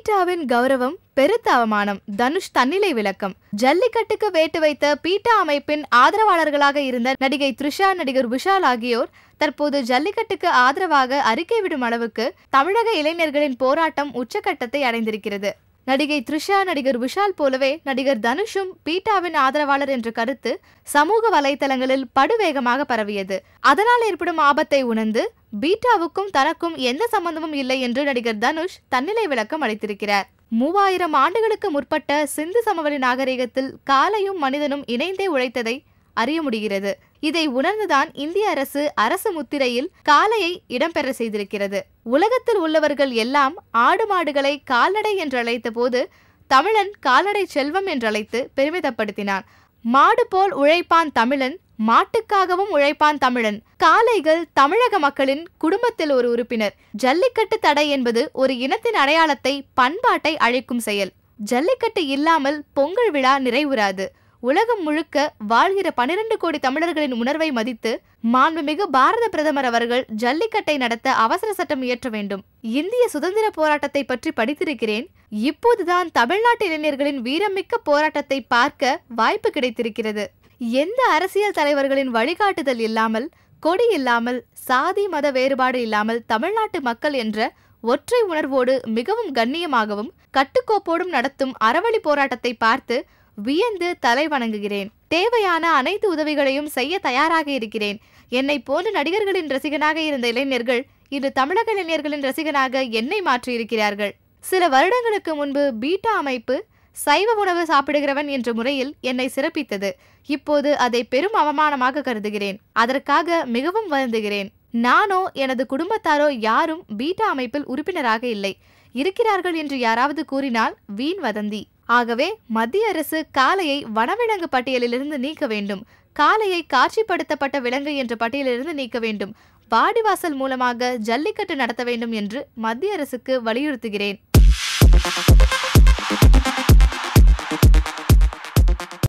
பீட்டாவின் கௌரவம் பெருத்த அவமானம் தனுஷ் தன்னிலை விளக்கம் ஜல்லிக்கட்டுக்கு வேட்டு வைத்த பீட்டா அமைப்பின் ஆதரவாளர்களாக இருந்த நடிகை த்ரிஷா நடிகர் விஷால் ஆகியோர் தற்போது ஜல்லிக்கட்டுக்கு ஆதரவாக அறிக்கை விடும் அளவுக்கு தமிழக இளைஞர்களின் போராட்டம் உச்சக்கட்டத்தை அடைந்திருக்கிறது நடிகை த்ரிஷா நடிகர் விஷால் போலவே நடிகர் தனுஷும் பீட்டாவின் ஆதரவாளர் என்ற கருத்து சமூக வலைதளங்களில் படுவேகமாக பரவியது அதனால் ஏற்படும் ஆபத்தை உணர்ந்து பீட்டாவுக்கும் தனக்கும் எந்த சம்பந்தமும் இல்லை என்று நடிகர் தனுஷ் தன்னிலை விளக்கம் அளித்திருக்கிறார் மூவாயிரம் ஆண்டுகளுக்கு முற்பட்ட சிந்து சமவெளி நாகரிகத்தில் காலையும் மனிதனும் இணைந்தே உழைத்ததை அறிய முடிகிறது இதை உணர்ந்துதான் இந்திய அரசு அரசு முத்திரையில் காளையை இடம்பெற செய்திருக்கிறது உலகத்தில் உள்ளவர்கள் எல்லாம் ஆடு மாடுகளை கால்நடை என்று அழைத்த போது தமிழன் கால்நடை செல்வம் என்று அழைத்து பெருமிதப்படுத்தினான் மாடு போல் உழைப்பான் தமிழன் மாட்டுக்காகவும் உழைப்பான் தமிழன் காளைகள் தமிழக மக்களின் குடும்பத்தில் ஒரு உறுப்பினர் ஜல்லிக்கட்டு தடை என்பது ஒரு இனத்தின் அடையாளத்தை பண்பாட்டை அழிக்கும் செயல் ஜல்லிக்கட்டு இல்லாமல் பொங்கல் விழா நிறைவுறாது உலகம் முழுக்க வாழ்கிற பனிரெண்டு கோடி தமிழர்களின் உணர்வை மதித்து மாண்புமிகு பாரத பிரதமர் அவர்கள் ஜல்லிக்கட்டை நடத்த அவசர சட்டம் இயற்ற வேண்டும் இந்திய சுதந்திர போராட்டத்தை பற்றி படித்திருக்கிறேன் இப்போதுதான் தமிழ்நாட்டு இளைஞர்களின் வீரமிக்க போராட்டத்தை பார்க்க வாய்ப்பு கிடைத்திருக்கிறது எந்த அரசியல் தலைவர்களின் வழிகாட்டுதல் இல்லாமல் கொடி இல்லாமல் சாதி மத வேறுபாடு இல்லாமல் தமிழ்நாட்டு மக்கள் என்ற ஒற்றை உணர்வோடு மிகவும் கண்ணியமாகவும் கட்டுக்கோப்போடும் நடத்தும் அறவழி போராட்டத்தை பார்த்து வியந்து தலை வணங்குகிறேன் தேவையான அனைத்து உதவிகளையும் செய்ய தயாராக இருக்கிறேன் என்னை போன்ற நடிகர்களின் ரசிகனாக இருந்த இளைஞர்கள் இன்று தமிழக இளைஞர்களின் ரசிகனாக என்னை மாற்றியிருக்கிறார்கள் சில வருடங்களுக்கு முன்பு பீட்டா அமைப்பு சைவ உணவு சாப்பிடுகிறவன் என்ற முறையில் என்னை சிறப்பித்தது இப்போது அதை பெரும் அவமானமாக கருதுகிறேன் அதற்காக மிகவும் வருந்துகிறேன் நானோ எனது குடும்பத்தாரோ யாரும் பீட்டா அமைப்பில் உறுப்பினராக இல்லை இருக்கிறார்கள் என்று யாராவது கூறினால் வீண் வதந்தி ஆகவே மத்திய அரசு காளையை வனவிலங்கு பட்டியலிலிருந்து நீக்க வேண்டும் காளையை காட்சிப்படுத்தப்பட்ட விலங்கு என்ற பட்டியலிலிருந்து நீக்க வேண்டும் வாடிவாசல் மூலமாக ஜல்லிக்கட்டு நடத்த வேண்டும் என்று மத்திய அரசுக்கு வலியுறுத்துகிறேன்